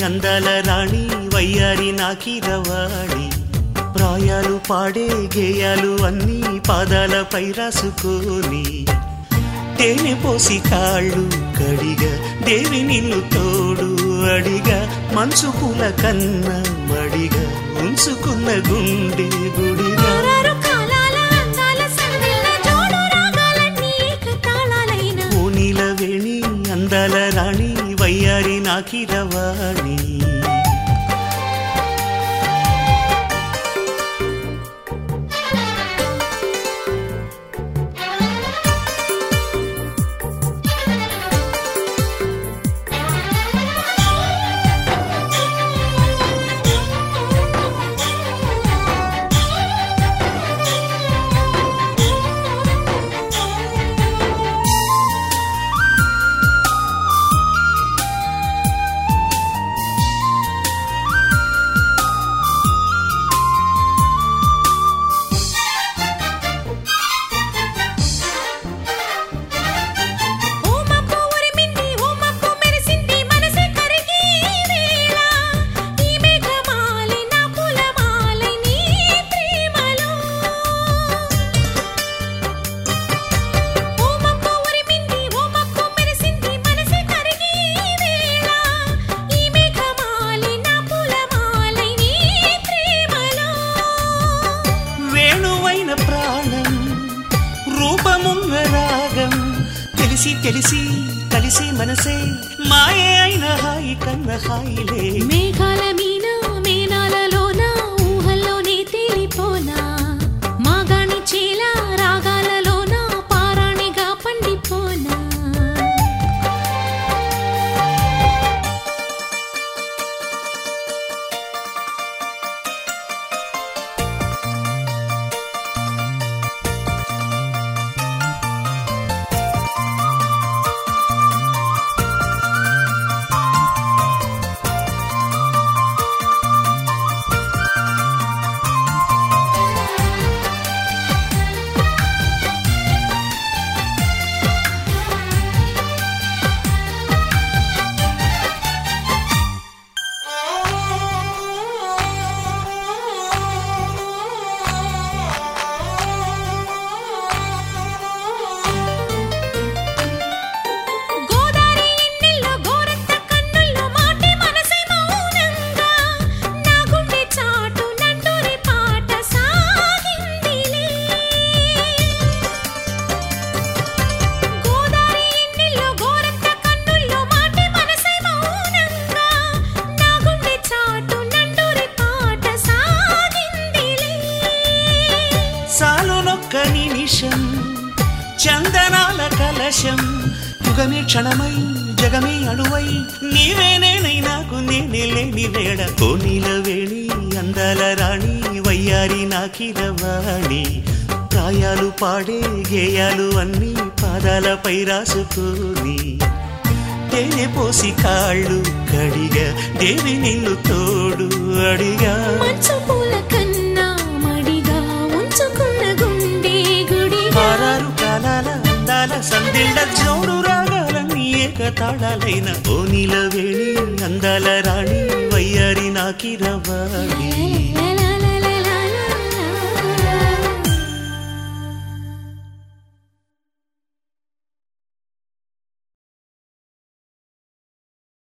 అందాల రాణి వయ్యారి నాకిరవాణి ప్రాయాలు పాడే గేయాలు అన్నీ పాదాలపై రాసుకొని తేనె పోసి కాళ్ళు కడిగా దేవి నిన్ను తోడు అడిగా మంచు పూల కన్నా మడిగా ఉంచుకున్న గుండె గుడిగా ఆరారు కాలాల అందాల సందిళ్ళ జోడు రాగాలన్నీ ఏకతాళాలైన ఓనిల వేణి అందాల రాణి వయ్యారి నాకిరవాణి ఓ మబ్బు ఉరిమింది ఓ మబ్బు మెరిసింది మనసే కరిగి వేళ ఈ మేఘమాలి నా పూలమాలై నీ ప్రేమలో ఓ మబ్బు ఉరిమింది ఓ మబ్బు మెరిసింది మనసే కరిగి వేళ ఈ మేఘమాలి నా పూలమాలై నీ ప్రేమలో వేణువైన ప్రాణం రూపమున్న రాగం తెలిసి తెలిసి కలిసి మనసే మాయే అయిన హాయి కన్న హాయిలే మేఘాల మీన మేనాలలోన ఊహల్లోనే తేలిపోనా మాగాణి చేల రాగాలలోన పారాణిగా పండిపోనా గోదారి ఎన్నెల్లో గోరత్త కన్నుల్లో మాటే మనసై మౌనంగా నా గుండె చాటు నంటూరి పాట సాగిందిలే గోదారి ఎన్నెల్లో గోరత్త కన్నుల్లో మాటే మనసై మౌనంగా నా గుండె చాటు నంటూరి పాట సాగిందిలే సాలునొక్క నిమిషం చందనాల కలశం యుగమే క్షణమై జగమే అణువై నీవే నేనై నాకు నేనే లేని వేళ కోనీల వేణి అందాల రాణి వయ్యారి నాకిరవాణి ప్రాయాలు పాడే గేయాలు అన్నీ పాదాలపై రాసుకొని తేనె పోసి కాళ్ళు కడిగా దేవి నిన్ను తోడు అడిగా మంచు పూల కన్నా మడిగా ఉంచుకున్న గుండె గుడిగా ఆరారు కాలాల అందాల సందిళ్ళ జోడు రాగాలన్నీ ఏకతాళాలైన ఓనిల వేణి అందాల రాణి వయ్యారి నాకిరవాణి